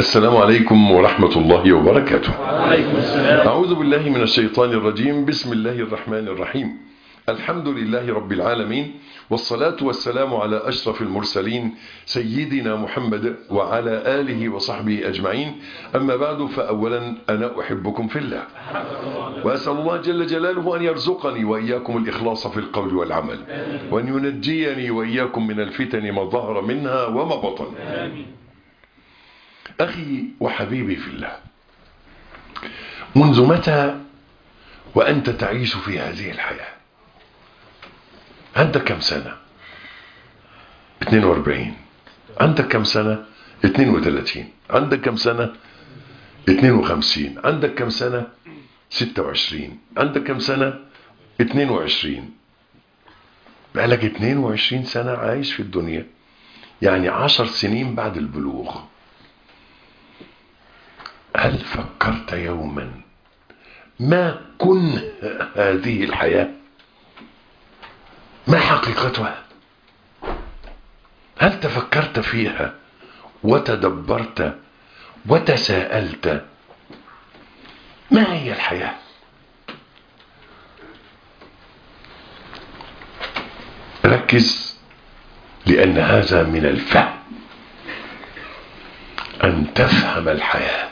السلام عليكم ورحمة الله وبركاته وعليكم السلام أعوذ بالله من الشيطان الرجيم بسم الله الرحمن الرحيم الحمد لله رب العالمين والصلاة والسلام على أشرف المرسلين سيدنا محمد وعلى آله وصحبه أجمعين أما بعد فأولا أنا أحبكم في الله وأسأل الله جل جلاله أن يرزقني وإياكم الإخلاص في القول والعمل وأن ينجيني وإياكم من الفتن ما ظهر منها وما بطن أخي وحبيبي في الله منذ متى وأنت تعيش في هذه الحياة عندك كم سنة 42 عندك كم سنة 32 عندك كم سنة 52 عندك كم سنة 26 عندك كم سنة 22 بقالك 22 سنة عايش في الدنيا يعني 10 سنين بعد البلوغ هل فكرت يوما ما كن هذه الحياة ما حقيقتها هل تفكرت فيها وتدبرت وتساءلت ما هي الحياة ركز لأن هذا من الفهم أن تفهم الحياة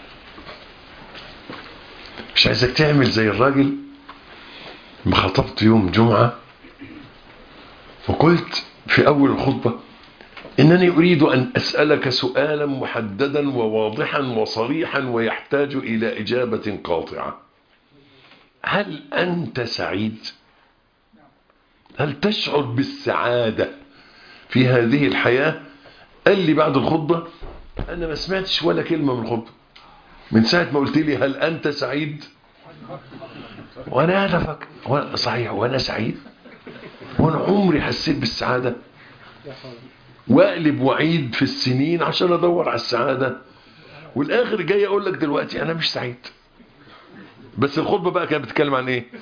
مش عايزك تعمل زي الراجل ما خطبت يوم جمعة وقلت في أول الخطبة إنني أريد أن أسألك سؤالا محددا وواضحا وصريحا ويحتاج إلى إجابة قاطعة هل أنت سعيد؟ هل تشعر بالسعادة في هذه الحياة؟ قال لي بعد الخطبة أنا ما سمعتش ولا كلمة من الخطبة من ساعة ما قلت لي هل أنت سعيد؟ وأنا أتفكر وأنا صحيح وأنا سعيد؟ وأنا عمري حسيت بالسعادة؟ واقلب وعيد في السنين عشان ادور على السعاده والاخر جاي اقول لك دلوقتي انا مش سعيد بس الخطبه بقى كانت بتتكلم عن ايه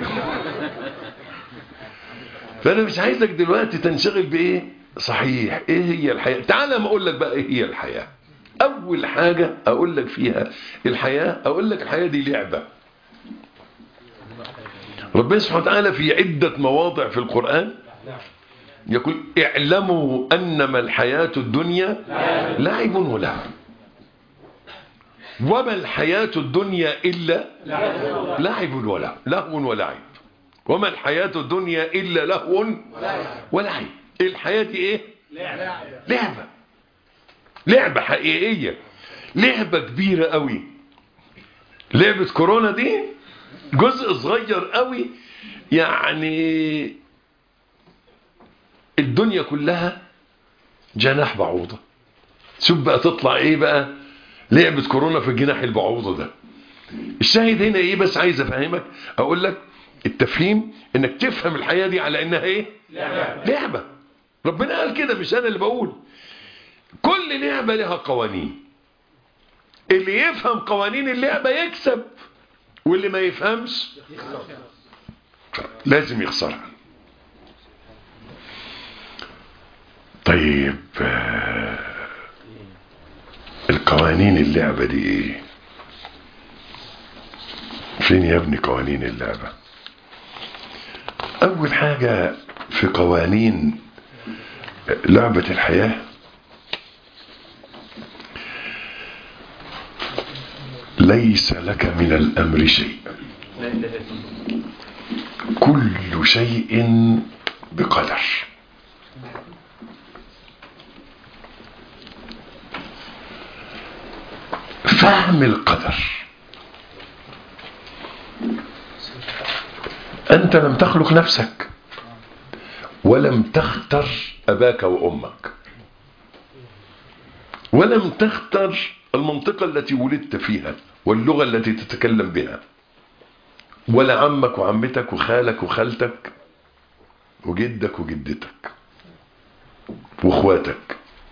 فانا مش عايزك دلوقتي تنشغل بايه صحيح ايه هي الحياه تعالى ما اقول لك بقى ايه هي الحياه اول حاجه اقول لك فيها الحياه اقول لك الحياه دي لعبه ربنا سبحانه وتعالى في عده مواضع في القران يقول اعلموا أنما الحياة الدنيا لعب ولهو وما الحياة الدنيا إلا لعب ولهو لهو ولعب وما الحياة الدنيا إلا لهو ولعب الحياة دي إيه لعبة لعبة حقيقية لعبة كبيرة قوي لعبة كورونا دي جزء صغير قوي يعني الدنيا كلها جناح بعوضة شوف بقى تطلع ايه بقى لعبة كورونا في جناح البعوضة ده الشاهد هنا ايه بس عايز افهمك اقول لك التفهيم انك تفهم الحياة دي على انها ايه لعبة, لعبة. ربنا قال كده مش انا اللي بقول كل لعبة لها قوانين اللي يفهم قوانين اللعبة يكسب واللي ما يفهمش لازم يخسرها طيب القوانين اللعبة دي ايه فين يا ابني قوانين اللعبة اول حاجة في قوانين لعبة الحياة ليس لك من الامر شيء كل شيء بقدر فهم القدر أنت لم تخلق نفسك ولم تختر أباك وأمك ولم تختر المنطقة التي ولدت فيها واللغة التي تتكلم بها ولا عمك وعمتك وخالك وخالتك وجدك وجدتك واخواتك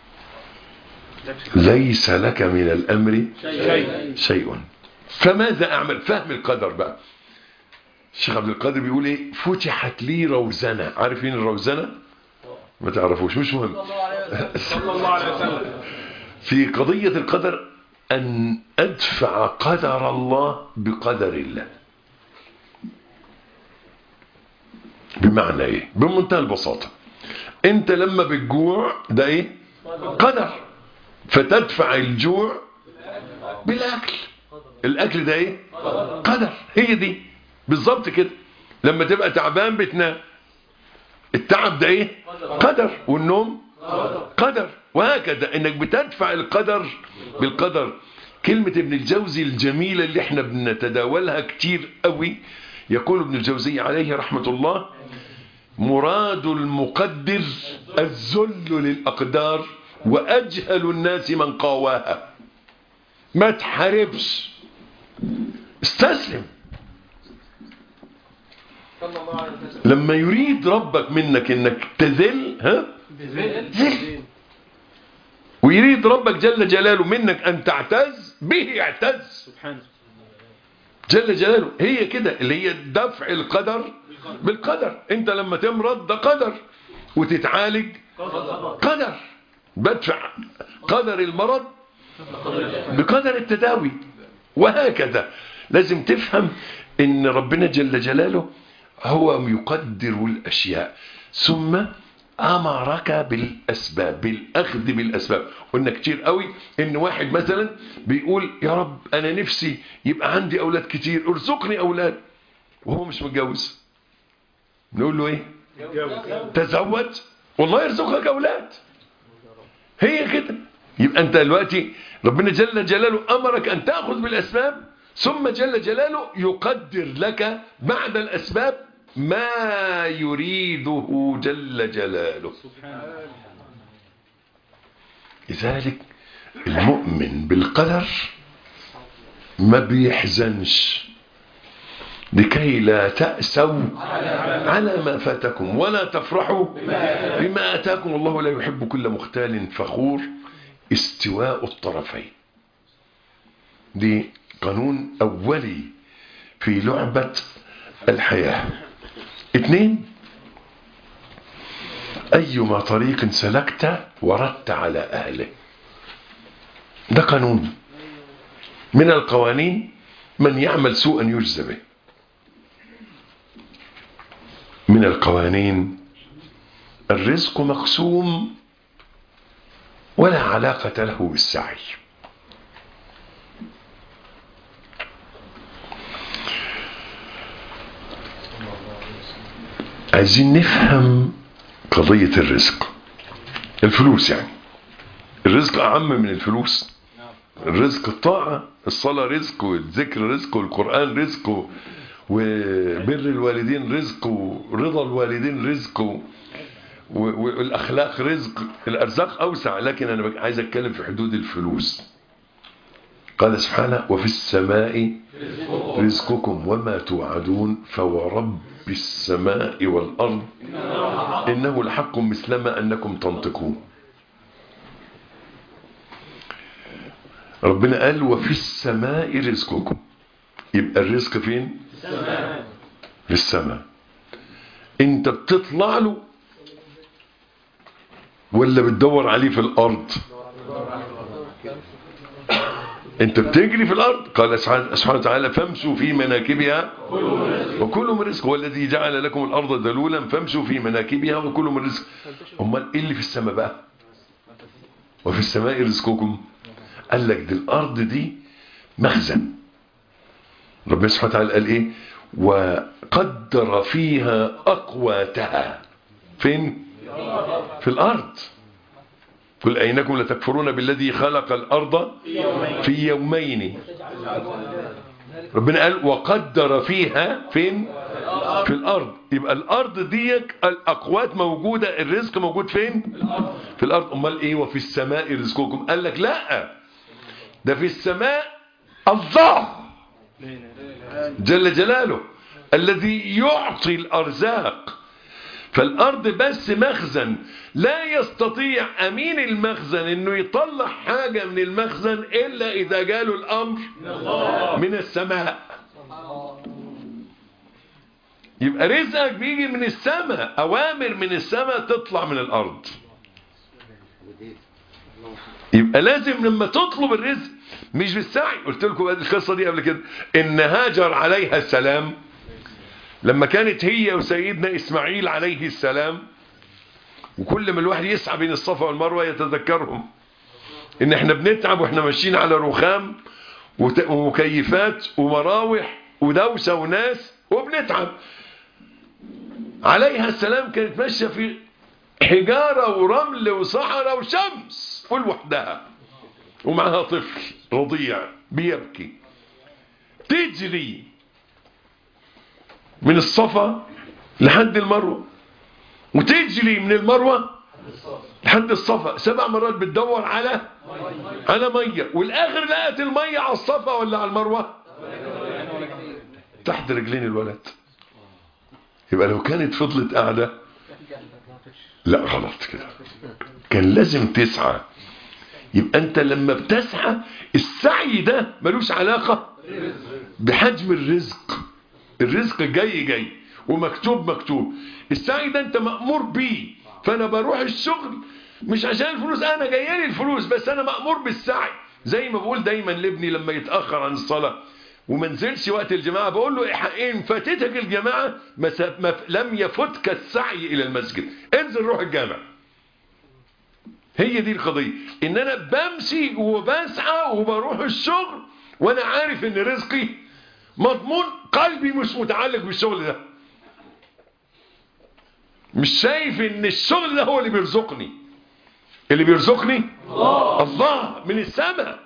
ليس لك من الأمر شيء شيء فماذا أعمل فهم القدر بقى الشيخ عبد القادر بيقول ايه فتحت لي روزنة عارفين الروزنة ما تعرفوش مش مهم صلى الله عليه وسلم في قضية القدر أن أدفع قدر الله بقدر الله بمعنى ايه بمنتهى البساطة انت لما بتجوع ده ايه قدر فتدفع الجوع بالاكل الاكل ده ايه قدر هي دي بالظبط كده لما تبقى تعبان بتنام التعب ده ايه قدر والنوم قدر وهكذا انك بتدفع القدر بالقدر كلمة ابن الجوزي الجميلة اللي احنا بنتداولها كتير قوي يقول ابن الجوزي عليه رحمة الله مراد المقدر الذل للأقدار وأجهل الناس من قاواها ما تحاربش استسلم لما يريد ربك منك انك تذل ها ذل ويريد ربك جل جلاله منك ان تعتز به اعتز سبحانه جل جلاله هي كده اللي هي دفع القدر بالقدر انت لما تمرض ده قدر وتتعالج قدر بدفع قدر المرض بقدر التداوي وهكذا لازم تفهم ان ربنا جل جلاله هو يقدر الاشياء ثم امرك بالاسباب بالاخذ بالاسباب قلنا كتير قوي ان واحد مثلا بيقول يا رب انا نفسي يبقى عندي اولاد كتير ارزقني اولاد وهو مش متجوز نقول له ايه تزوج والله يرزقك اولاد هي كده يبقى انت دلوقتي ربنا جل جلاله امرك ان تاخذ بالاسباب ثم جل جلاله يقدر لك بعد الاسباب ما يريده جل جلاله لذلك المؤمن بالقدر ما بيحزنش لكي لا تأسوا على ما فاتكم ولا تفرحوا بما أتاكم الله لا يحب كل مختال فخور استواء الطرفين دي قانون أولي في لعبة الحياة اثنين أيما طريق سلكت وردت على أهله ده قانون من القوانين من يعمل سوءا يجزى به من القوانين الرزق مقسوم ولا علاقة له بالسعي عايزين نفهم قضية الرزق الفلوس يعني الرزق أعم من الفلوس الرزق الطاعة الصلاة رزق والذكر رزق والقرآن رزق وبر الوالدين رزق ورضا الوالدين رزق و- والأخلاق رزق الأرزاق أوسع لكن أنا عايز أتكلم في حدود الفلوس قال سبحانه وفي السماء رزقكم وما توعدون فورب السماء والأرض إنه لحق مثلما أنكم تنطقون ربنا قال وفي السماء رزقكم يبقى الرزق فين في السماء انت بتطلع له ولا بتدور عليه في الارض انت بتجري في الارض قال سبحانه وتعالى فامشوا في مناكبها وكلوا من رزق هو الذي جعل لكم الارض ذلولا فامشوا في مناكبها وكلوا من رزق امال ايه اللي في السماء بقى وفي السماء رزقكم قال لك دي الارض دي مخزن ربنا سبحانه وتعالى قال ايه وقدر فيها اقواتها فين في الارض قل اينكم لتكفرون بالذي خلق الارض في يومين ربنا قال وقدر فيها فين في الارض يبقى الارض ديك الاقوات موجوده الرزق موجود فين في الارض امال ايه وفي السماء رزقكم قال لك لا ده في السماء الله جل جلاله الذي يعطي الارزاق فالارض بس مخزن لا يستطيع امين المخزن انه يطلع حاجة من المخزن الا اذا جاله الامر من السماء يبقى رزقك بيجي من السماء اوامر من السماء تطلع من الارض يبقى لازم لما تطلب الرزق مش بالسعي قلت لكم القصة دي قبل كده ان هاجر عليها السلام لما كانت هي وسيدنا اسماعيل عليه السلام وكل ما الواحد يسعى بين الصفا والمروة يتذكرهم ان احنا بنتعب واحنا ماشيين على رخام وت- ومكيفات ومراوح ودوسة وناس وبنتعب عليها السلام كانت ماشية في حجارة ورمل وصحراء وشمس ولوحدها ومعها طفل رضيع بيبكي تجري من الصفا لحد المروة وتجري من المروة لحد الصفا سبع مرات بتدور على على مية والاخر لقت المية على الصفا ولا على المروة تحت رجلين الولد يبقى لو كانت فضلت قاعدة لا غلط كده كان لازم تسعى يبقى انت لما بتسعى السعي ده ملوش علاقة بحجم الرزق الرزق جاي جاي ومكتوب مكتوب السعي ده انت مأمور بيه فانا بروح الشغل مش عشان الفلوس انا جايه لي الفلوس بس انا مأمور بالسعي زي ما بقول دايما لابني لما يتأخر عن الصلاة وما نزلش وقت الجماعة بقول له ان فاتتك الجماعة ما س- ما لم يفتك السعي الى المسجد انزل روح الجامع هي دي القضية ان انا بمشي وبسعى وبروح الشغل وانا عارف ان رزقي مضمون قلبي مش متعلق بالشغل ده مش شايف ان الشغل ده هو اللي بيرزقني اللي بيرزقني الله, الله من السماء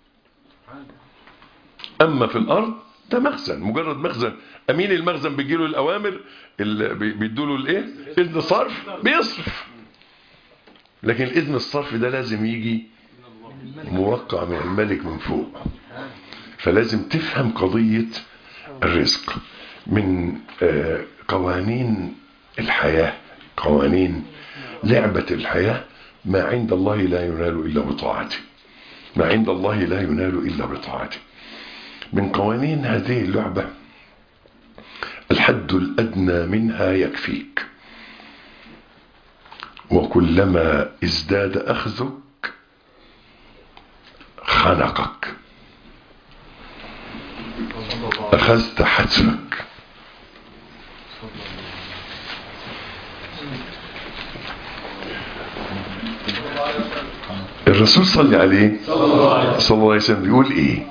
اما في الارض ده مخزن مجرد مخزن امين المخزن بيجيله الاوامر اللي بي- بيدوله الايه اذن صرف بيصرف لكن اذن الصرف ده لازم يجي موقع من الملك من فوق فلازم تفهم قضية الرزق من آه، قوانين الحياة قوانين لعبة الحياة ما عند الله لا ينال إلا بطاعته ما عند الله لا ينال إلا بطاعته من قوانين هذه اللعبة الحد الأدنى منها يكفيك وكلما ازداد أخذك خنقك أخذت حتفك الرسول صلى عليه صلى الله عليه وسلم بيقول ايه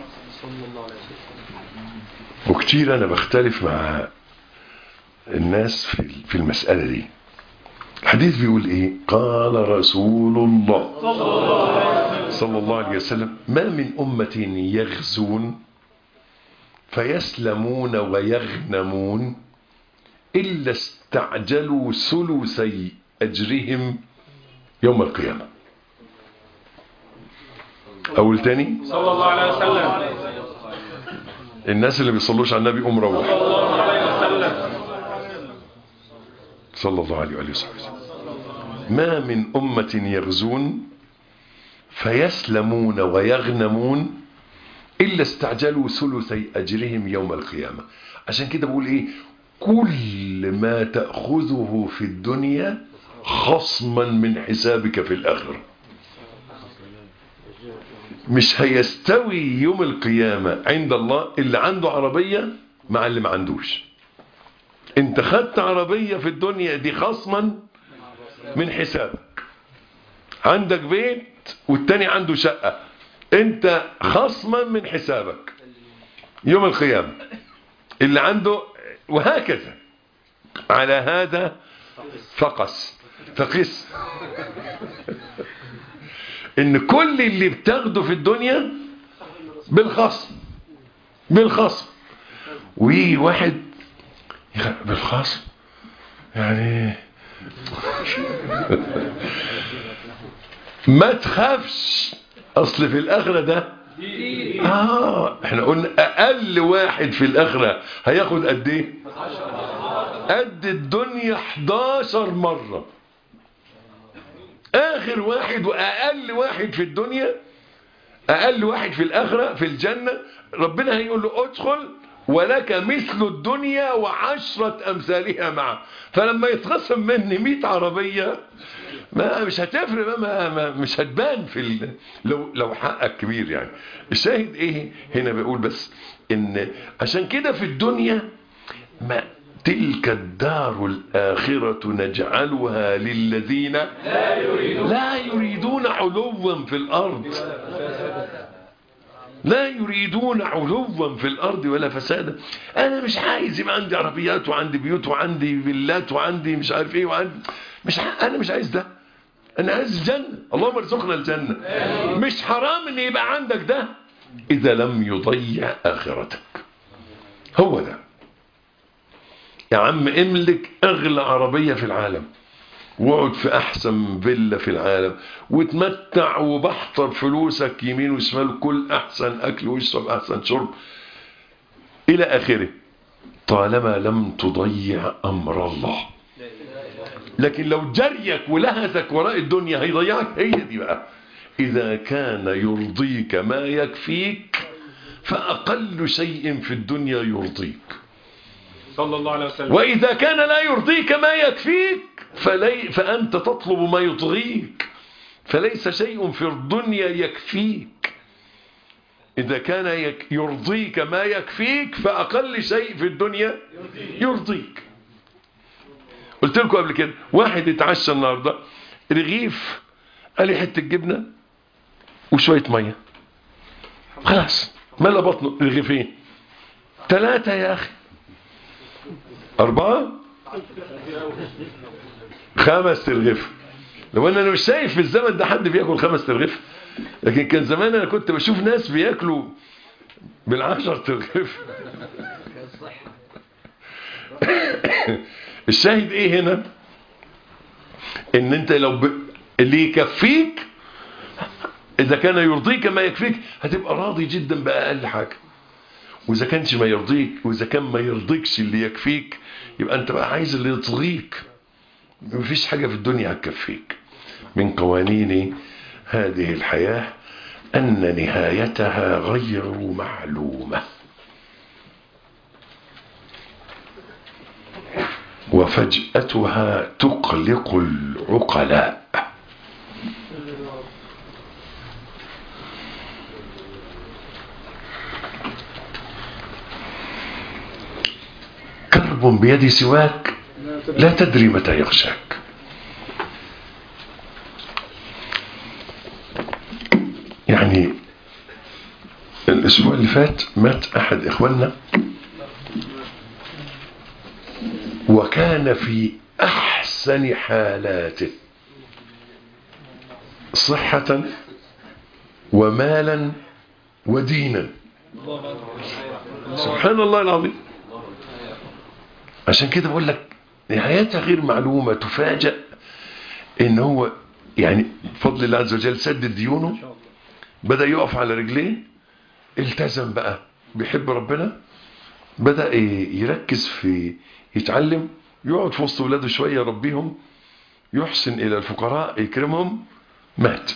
وكتير انا بختلف مع الناس في في المسألة دي الحديث بيقول ايه قال رسول الله صلى الله عليه وسلم ما من أمة يغزون فيسلمون ويغنمون إلا استعجلوا ثلثي أجرهم يوم القيامة أول تاني صلى الله عليه وسلم الناس اللي بيصلوش على النبي قوم روح صلى الله عليه وسلم صلى الله عليه وآله وسلم ما من أمة يغزون فيسلمون ويغنمون إلا استعجلوا ثلثي أجرهم يوم القيامة عشان كده بقول إيه كل ما تأخذه في الدنيا خصما من حسابك في الآخرة مش هيستوي يوم القيامة عند الله اللي عنده عربية مع اللي ما عندوش انت خدت عربية في الدنيا دي خصما من حسابك عندك بيت والتاني عنده شقة انت خصما من حسابك يوم القيامة اللي عنده وهكذا على هذا فقس فقس ان كل اللي بتاخده في الدنيا بالخصم بالخصم ويجي واحد يخ- بالخصم يعني ما تخافش اصل في الاخره ده اه احنا قلنا اقل واحد في الاخره هياخد قد ايه قد الدنيا 11 مره اخر واحد واقل واحد في الدنيا اقل واحد في الاخره في الجنه ربنا هيقول له ادخل ولك مثل الدنيا وعشرة أمثالها معه فلما يتخصم مني 100 عربية ما مش هتفرق بقى، ما, ما مش هتبان في ال... لو لو حقك كبير يعني الشاهد ايه هنا بقول بس ان عشان كده في الدنيا ما تلك الدار الآخرة نجعلها للذين لا يريدون, لا يريدون علوا في الأرض لا يريدون علوا في الأرض ولا فسادا أنا مش عايز يبقى عندي عربيات وعندي بيوت وعندي فيلات وعندي مش عارف إيه وعندي مش ع... أنا مش عايز ده أنا عايز الجنة اللهم ارزقنا الجنة مش حرام إن يبقى عندك ده إذا لم يضيع آخرتك هو ده يا عم املك أغلى عربية في العالم واقعد في احسن فيلا في العالم وتمتع وبحضر فلوسك يمين وشمال كل احسن اكل واشرب احسن شرب الى اخره طالما لم تضيع امر الله لكن لو جريك ولهثك وراء الدنيا هيضيعك هي دي بقى اذا كان يرضيك ما يكفيك فاقل شيء في الدنيا يرضيك صلى الله عليه وسلم وإذا كان لا يرضيك ما يكفيك فلي فأنت تطلب ما يطغيك فليس شيء في الدنيا يكفيك إذا كان يك يرضيك ما يكفيك فأقل شيء في الدنيا يرضيك قلت لكم قبل كده واحد اتعشى النهارده رغيف قال لي حته جبنه وشويه ميه خلاص ملا بطنه رغيفين ثلاثه يا اخي أربعة خمس ترغيف لو أنا مش شايف في الزمن ده حد بياكل خمس ترغيف لكن كان زمان أنا كنت بشوف ناس بياكلوا بالعشر ترغيف الشاهد ايه هنا ان انت لو ب... اللي يكفيك اذا كان يرضيك ما يكفيك هتبقى راضي جدا باقل حاجه واذا كانش ما يرضيك واذا كان ما يرضيكش اللي يكفيك يبقى انت بقى عايز اللي يطغيك مفيش حاجة في الدنيا هتكفيك من قوانين هذه الحياة أن نهايتها غير معلومة وفجأتها تقلق العقلاء كرب بيد سواك لا تدري متى يغشاك يعني الاسبوع اللي فات مات احد اخواننا وكان في احسن حالاته صحة ومالا ودينا سبحان الله العظيم عشان كده بقول لك نهايتها غير معلومة تفاجأ ان هو يعني بفضل الله عز وجل سدد ديونه بدأ يقف على رجليه التزم بقى بيحب ربنا بدأ يركز في يتعلم يقعد في وسط ولاده شوية يربيهم يحسن إلى الفقراء يكرمهم مات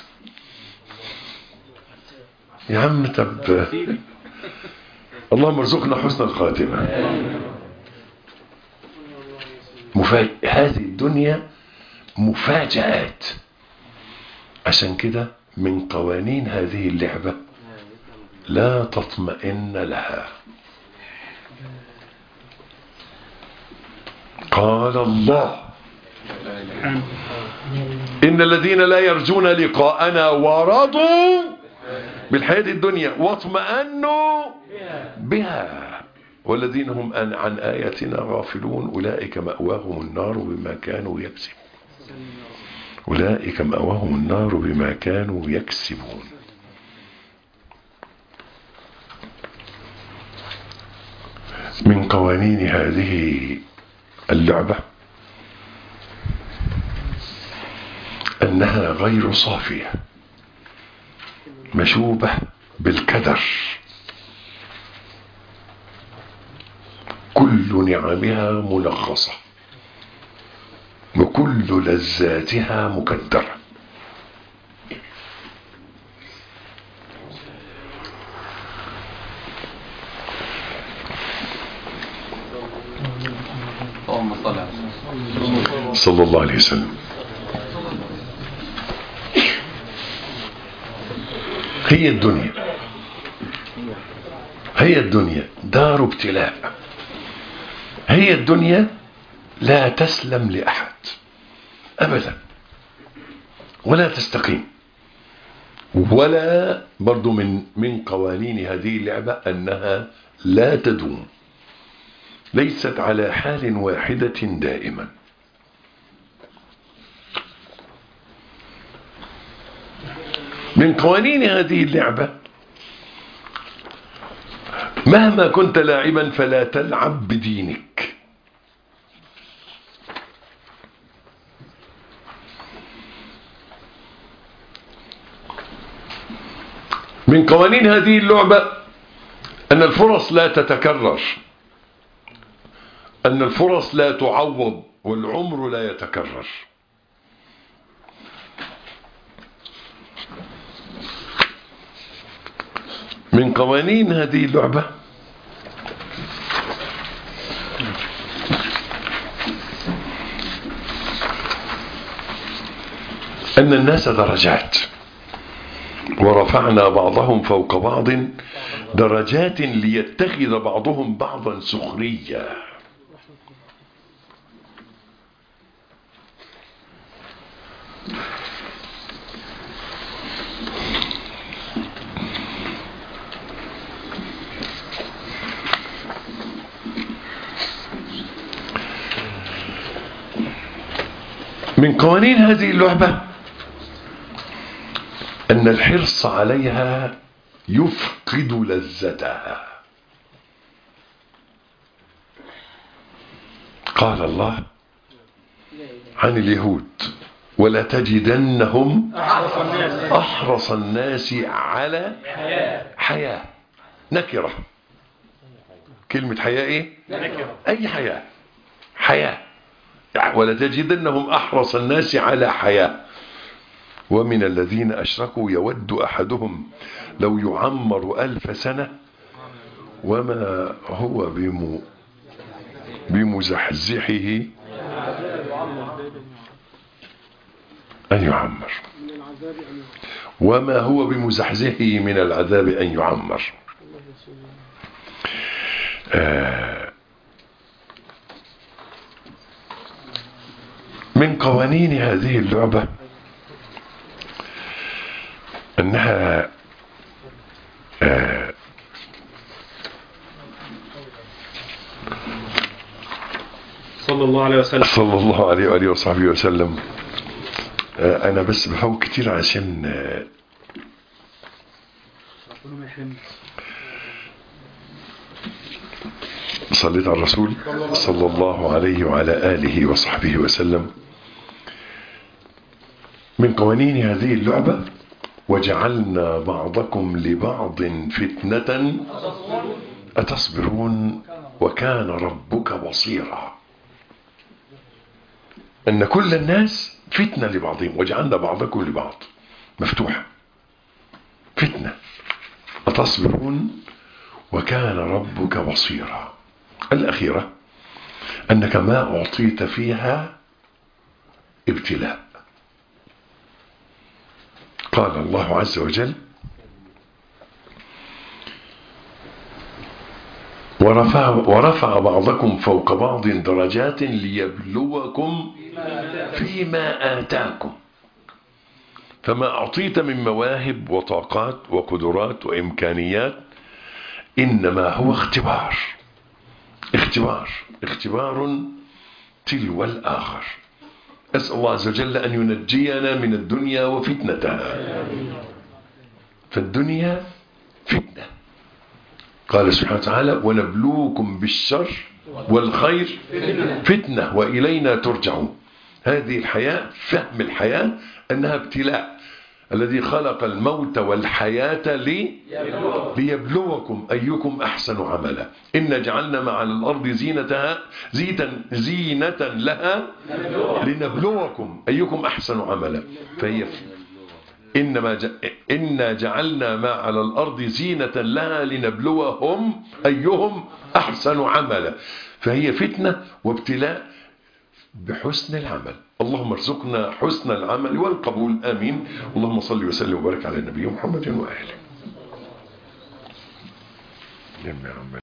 يا عم طب اللهم ارزقنا حسن الخاتمة مفاج... هذه الدنيا مفاجآت عشان كده من قوانين هذه اللعبة لا تطمئن لها قال الله إن الذين لا يرجون لقاءنا ورضوا بالحياة الدنيا واطمأنوا بها والذين هم عن آياتنا غافلون أولئك مأواهم النار بما كانوا يكسبون أولئك مأواهم النار بما كانوا يكسبون من قوانين هذه اللعبة أنها غير صافية مشوبة بالكدر كل نعمها ملخصة وكل لذاتها مكدرة صلى الله عليه وسلم هي الدنيا هي الدنيا دار ابتلاء هي الدنيا لا تسلم لأحد أبدا ولا تستقيم ولا برضو من من قوانين هذه اللعبة أنها لا تدوم ليست على حال واحدة دائما من قوانين هذه اللعبة مهما كنت لاعبا فلا تلعب بدينك من قوانين هذه اللعبة أن الفرص لا تتكرر أن الفرص لا تعوض والعمر لا يتكرر من قوانين هذه اللعبة أن الناس درجات ورفعنا بعضهم فوق بعض درجات ليتخذ بعضهم بعضا سخريا من قوانين هذه اللعبة أن الحرص عليها يفقد لذتها قال الله عن اليهود ولا تجدنهم أحرص الناس على حياة نكرة كلمة حياة إيه؟ أي حياة حياة ولا تجدنهم أحرص الناس على حياة ومن الذين أشركوا يود أحدهم لو يعمر ألف سنة وما هو بم بمزحزحه أن يعمر وما هو بمزحزحه من العذاب أن يعمر آه من قوانين هذه اللعبة أنها آه صلى الله عليه وسلم صلى الله عليه وآله وصحبه وسلم آه أنا بس بفوق كتير عشان آه صليت على الرسول صلى الله عليه وعلى آله وصحبه وسلم من قوانين هذه اللعبة وجعلنا بعضكم لبعض فتنة أتصبرون وكان ربك بصيرا أن كل الناس فتنة لبعضهم وجعلنا بعضكم لبعض مفتوحة فتنة أتصبرون وكان ربك بصيرا الأخيرة أنك ما أعطيت فيها ابتلاء قال الله عز وجل ورفع, ورفع بعضكم فوق بعض درجات ليبلوكم فيما آتاكم فما أعطيت من مواهب وطاقات وقدرات وإمكانيات إنما هو اختبار اختبار اختبار تلو الآخر أسأل الله عز وجل أن ينجينا من الدنيا وفتنتها فالدنيا فتنة قال سبحانه وتعالى ونبلوكم بالشر والخير فتنة وإلينا ترجعون هذه الحياة فهم الحياة أنها ابتلاء الذي خلق الموت والحياة لي ليبلوكم أيكم أحسن عملا إن جعلنا مع الأرض زينتها زيتا زينة لها لنبلوكم أيكم أحسن عملا فهي إنما ج... إنا جعلنا ما على الأرض زينة لها لنبلوهم أيهم أحسن عملا فهي فتنة وابتلاء بحسن العمل اللهم ارزقنا حسن العمل والقبول آمين اللهم صل وسلم وبارك على النبي محمد وآله